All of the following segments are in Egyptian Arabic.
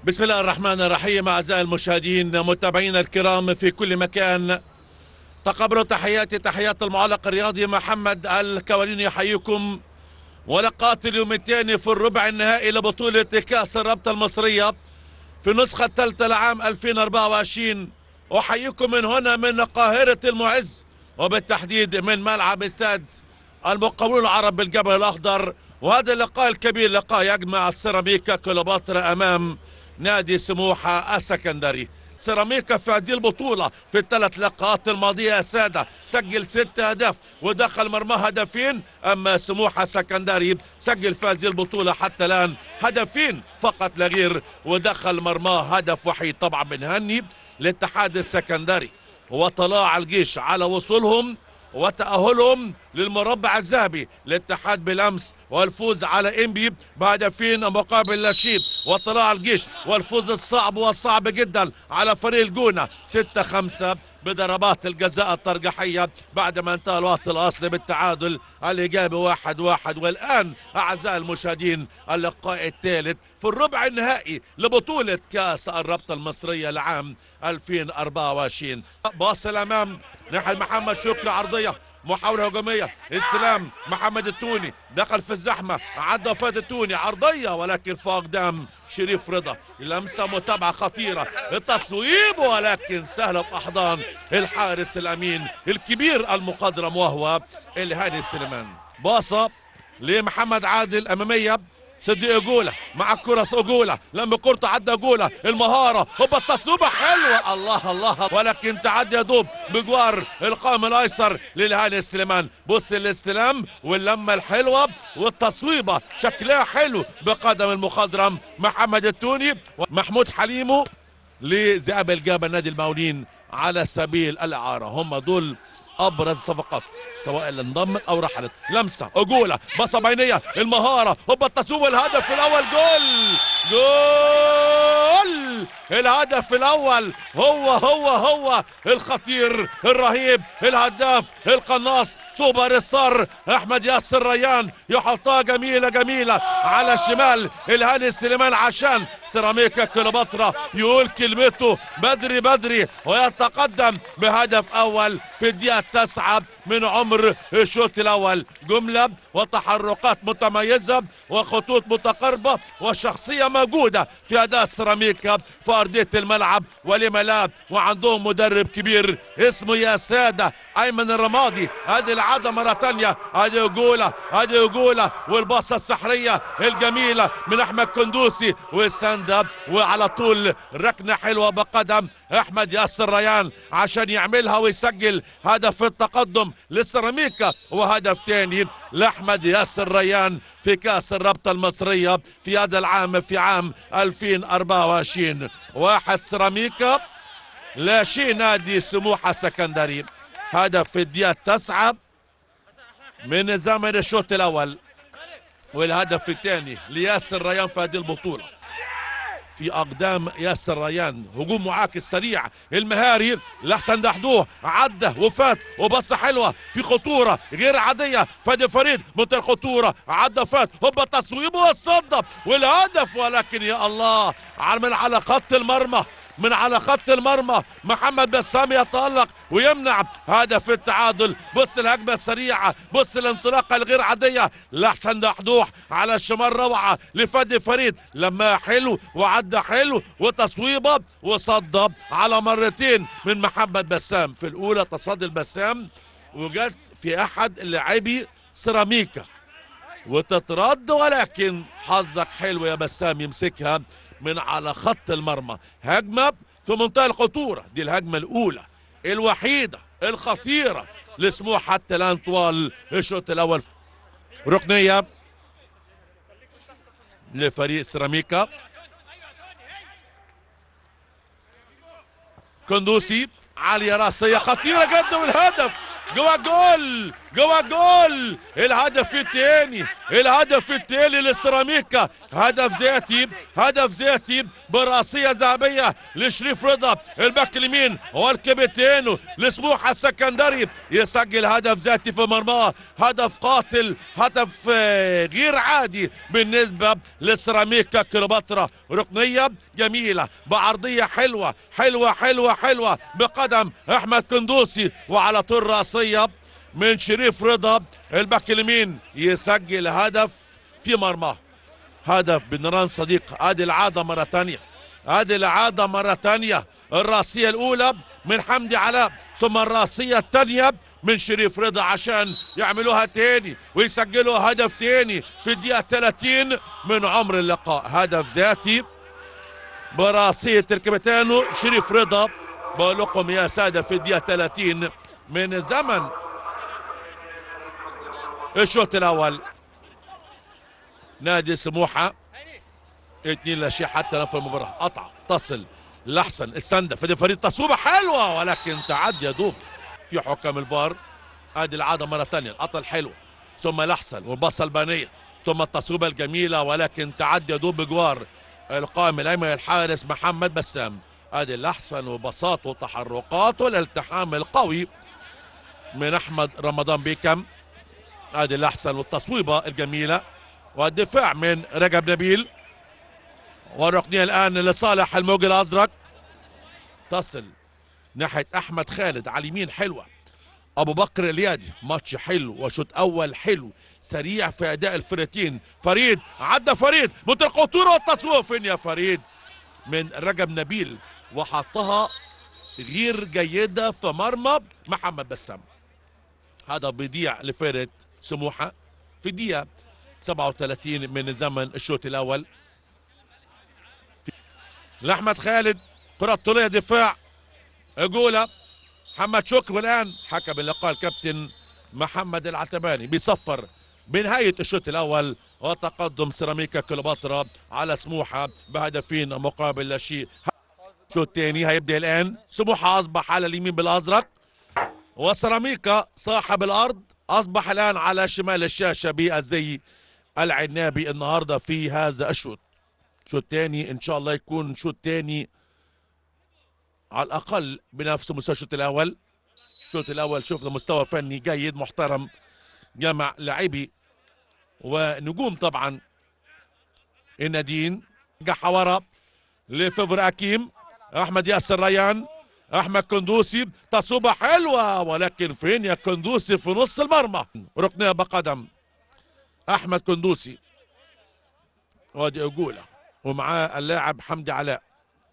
بسم الله الرحمن الرحيم أعزائي المشاهدين متابعينا الكرام في كل مكان تقبلوا تحياتي تحيات المعلق الرياضي محمد الكواليني يحييكم ولقاءات اليوم الثاني في الربع النهائي لبطولة كأس الرابطة المصرية في النسخة الثالثة لعام 2024 أحييكم من هنا من قاهرة المعز وبالتحديد من ملعب استاد المقاولون العرب بالجبل الأخضر وهذا اللقاء الكبير لقاء يجمع السيراميكا كليوباترا أمام نادي سموحة السكندري سيراميكا في هذه البطولة في الثلاث لقاءات الماضية يا سادة سجل ست أهداف ودخل مرمى هدفين أما سموحة سكندري سجل في هذه البطولة حتى الآن هدفين فقط لا غير ودخل مرماه هدف وحيد طبعا بنهني الاتحاد السكندري وطلاع الجيش على وصولهم وتأهلهم للمربع الذهبي الاتحاد بالأمس والفوز على إنبي بهدفين مقابل لا شيء وطلاع الجيش والفوز الصعب والصعب جدا على فريق الجونة 6 5 بضربات الجزاء الترجيحية بعد ما انتهى الوقت الأصلي بالتعادل الإيجابي واحد واحد والآن أعزائي المشاهدين اللقاء الثالث في الربع النهائي لبطولة كأس الرابطة المصرية لعام 2024 باص الأمام ناحية محمد شكري عرضية محاولة هجومية استلام محمد التوني دخل في الزحمة عدى فات التوني عرضية ولكن في أقدام شريف رضا لمسة متابعة خطيرة التصويب ولكن سهلة في أحضان الحارس الأمين الكبير المقدرم وهو الهاني سليمان باصة لمحمد عادل أمامية صديق جولة مع الكرة جولة لما كرته عدى جولة المهارة هوبا التصويبة حلوة الله الله ولكن تعدي يا دوب بجوار القائم الأيسر للهاني سليمان بص الاستلام واللمة الحلوة والتصويبة شكلها حلو بقدم المخضرم محمد التوني محمود حليمو لذئاب الجابة نادي المقاولين على سبيل الإعارة هم دول ابرز صفقات سواء اللي انضمت او رحلت لمسه اجوله بصه بينيه المهاره هوبا التصويب الهدف الاول جول جول الهدف الاول هو هو هو الخطير الرهيب الهداف القناص سوبر ستار احمد ياسر ريان يحطها جميله جميله على الشمال الهاني سليمان عشان سيراميكا كليوباترا يقول كلمته بدري بدري ويتقدم بهدف اول في الدقيقه التاسعه من عمر الشوط الاول جمله وتحركات متميزه وخطوط متقاربه وشخصيه موجوده في اداء سيراميكا في ارضيه الملعب ولما لا وعندهم مدرب كبير اسمه يا ساده ايمن الرمادي هذه العاده مره ثانيه هذه جوله هذه جوله والباصه السحريه الجميله من احمد كندوسي والساند اب وعلى طول ركنه حلوه بقدم احمد ياسر ريان عشان يعملها ويسجل هدف التقدم لسيراميكا وهدف ثاني لاحمد ياسر ريان في كاس الرابطه المصريه في هذا العام في عام 2024 واحد سيراميكا لا شيء نادي سموحه سكندري هدف في الدقيقه التاسعه من زمن الشوط الاول والهدف الثاني لياسر ريان في هذه البطوله في اقدام ياسر ريان هجوم معاكس سريع المهاري لاحسن دحدوه عدى وفات وبصه حلوه في خطوره غير عاديه فادي فريد منتهى الخطوره عدى فات هوبا تصويبه والصدى والهدف ولكن يا الله من على خط المرمى من على خط المرمى محمد بسام يتألق ويمنع هدف التعادل بص الهجمة السريعة بص الانطلاقة الغير عادية لحسن دحدوح على الشمال روعة لفادي فريد لما حلو وعدى حلو وتصويبة وصدى على مرتين من محمد بسام في الأولى تصدي البسام وجت في أحد لاعبي سيراميكا وتترد ولكن حظك حلو يا بسام يمسكها من على خط المرمى هجمة في منتهى الخطورة دي الهجمة الأولى الوحيدة الخطيرة لسموح حتى الآن طوال الشوط الأول ركنية لفريق سيراميكا كندوسي عالية راسية خطيرة جدا والهدف جوا جول جوا جول الهدف الثاني الهدف الثاني للسيراميكا هدف ذاتي هدف ذاتي براسيه ذهبيه لشريف رضا الباك اليمين والكابتن لسموحه السكندري يسجل هدف ذاتي في مرماه هدف قاتل هدف آه، غير عادي بالنسبه للسيراميكا كليوباترا ركنيه جميله بعرضيه حلوه حلوه حلوه حلوه بقدم احمد كندوسي وعلى طول راسيه من شريف رضا الباك اليمين يسجل هدف في مرماه هدف بنران صديق ادي العاده مره ثانيه ادي العاده مره ثانيه الراسيه الاولى من حمدي علاء ثم الراسيه الثانيه من شريف رضا عشان يعملوها تاني ويسجلوا هدف تاني في الدقيقه 30 من عمر اللقاء هدف ذاتي براسيه الكابتن شريف رضا بقول لكم يا ساده في الدقيقه 30 من زمن الشوط الاول نادي سموحه اتنين لا شيء حتى في المباراه قطع تصل لاحسن السنده في فريق تصويبه حلوه ولكن تعدي يا دوب في حكام الفار ادي العاده مره ثانيه القطع الحلوه ثم الاحسن والبصه البانيه ثم التصويبه الجميله ولكن تعدي يا دوب بجوار القائم الايمن الحارس محمد بسام ادي الاحسن وبساطه وتحركاته الالتحام القوي من احمد رمضان بيكم ادي الاحسن والتصويبه الجميله والدفاع من رجب نبيل والركنيه الان لصالح الموج الازرق تصل ناحيه احمد خالد على اليمين حلوه ابو بكر اليادي ماتش حلو وشوط اول حلو سريع في اداء الفرقتين فريد عدى فريد منطقه الخطوره والتصوير فين يا فريد من رجب نبيل وحطها غير جيده في مرمى محمد بسام هذا بيضيع لفرقه سموحه في الدقيقه 37 من زمن الشوط الاول لاحمد خالد كره طوليه دفاع جوله محمد شكري والان حكم اللقاء الكابتن محمد العتباني بيصفر بنهايه الشوط الاول وتقدم سيراميكا كليوباترا على سموحه بهدفين مقابل لا شيء الشوط الثاني هيبدا الان سموحه اصبح على اليمين بالازرق وسيراميكا صاحب الارض اصبح الان على شمال الشاشه بالزي العنابي النهارده في هذا الشوط شوط تاني ان شاء الله يكون شوط تاني على الاقل بنفس مستوى الشوط الاول الشوط الاول شفنا مستوى فني جيد محترم جمع لاعبي ونجوم طبعا الناديين جح ورا لفيفر اكيم احمد ياسر ريان احمد كندوسي تصوبه حلوه ولكن فين يا كندوسي في نص المرمى ركنيه بقدم احمد كندوسي وادي اجوله ومعاه اللاعب حمدي علاء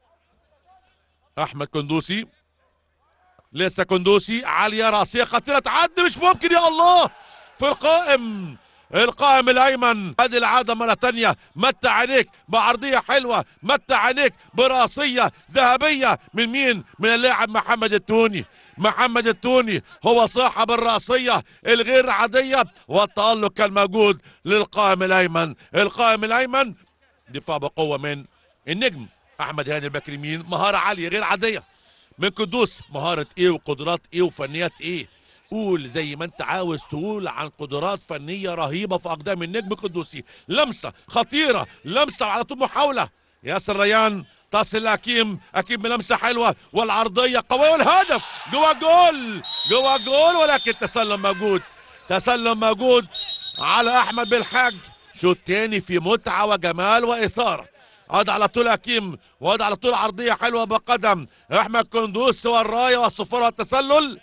احمد كندوسي لسه كندوسي عاليه راسيه خطيره تعدي مش ممكن يا الله في القائم القائم الايمن هذه العاده مره ثانيه متع عينيك بعرضيه حلوه متع عينيك براسيه ذهبيه من مين من اللاعب محمد التوني محمد التوني هو صاحب الراسيه الغير عاديه والتالق كان موجود للقائم الايمن القائم الايمن دفاع بقوه من النجم احمد هاني الباك اليمين مهاره عاليه غير عاديه من قدوس مهاره ايه وقدرات ايه وفنيات ايه قول زي ما انت عاوز تقول عن قدرات فنيه رهيبه في اقدام النجم قدوسي لمسه خطيره لمسه على طول محاوله ياسر ريان تصل لأكيم أكيم بلمسة حلوة والعرضية قوية والهدف جوا جول جوا جول ولكن تسلم موجود تسلم موجود على أحمد بالحاج شوط تاني في متعة وجمال وإثارة عاد على طول حكيم وعاد على طول عرضية حلوة بقدم أحمد كندوس والراية والصفارة والتسلل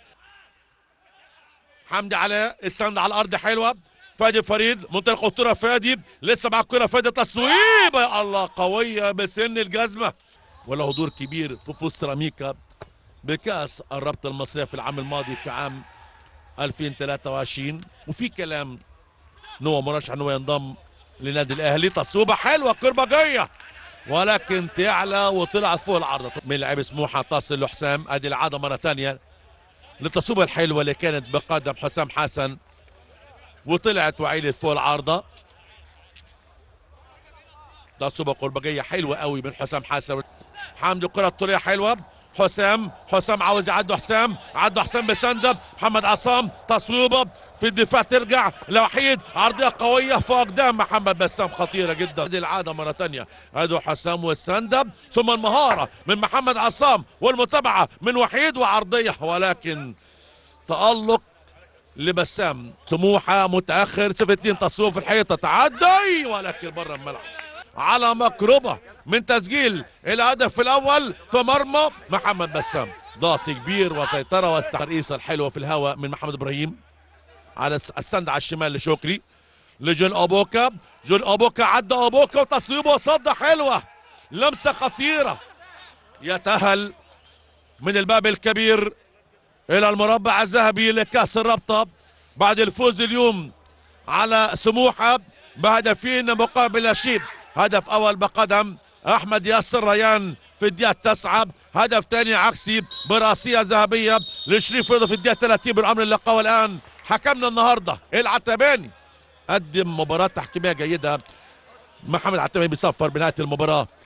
حمدي علاء السند على الأرض حلوة فادي فريد منطقة الخطورة فادي لسه مع الكرة فادي تصويب يا الله قوية بسن الجزمة وله دور كبير في فوز سيراميكا بكأس الرابطة المصرية في العام الماضي في عام 2023 وفي كلام ان هو مرشح ان هو ينضم لنادي الاهلي تصويبه حلوه قربجيه ولكن تعلى وطلعت فوق العارضه من لاعب سموحه تصل لحسام ادي العاده مره ثانيه للتصويبه الحلوه اللي كانت بقدم حسام حسن وطلعت وعيلت فوق العارضه تصويبه قربجيه حلوه قوي من حسام حسن حمدي الكره الطوليه حلوه حسام حسام عاوز يعدوا حسام عدوا حسام بسندب محمد عصام تصويبه في الدفاع ترجع لوحيد عرضيه قويه فوق قدام محمد بسام خطيره جدا هذه العاده مره ثانيه ادو حسام والسندب ثم المهاره من محمد عصام والمتابعه من وحيد وعرضيه ولكن تالق لبسام سموحه متاخر 0 2 تصويب في الحيطه تعدي ولكن بره الملعب على مقربة من تسجيل الهدف الأول في مرمى محمد بسام ضغط كبير وسيطرة واسترئيسة الحلوة في الهواء من محمد إبراهيم على السند على الشمال لشكري لجون أبوكا جون أبوكا عدى أبوكا وتصويبه وصدة حلوة لمسة خطيرة يتأهل من الباب الكبير إلى المربع الذهبي لكأس الرابطة بعد الفوز اليوم على سموحة بهدفين مقابل شيب هدف اول بقدم احمد ياسر ريان في الدقيقه التاسعه هدف ثاني عكسي براسيه ذهبيه لشريف رضا في الدقيقه 30 بالامر اللقاء والان حكمنا النهارده العتباني قدم مباراه تحكيميه جيده محمد العتباني بيصفر بنهايه المباراه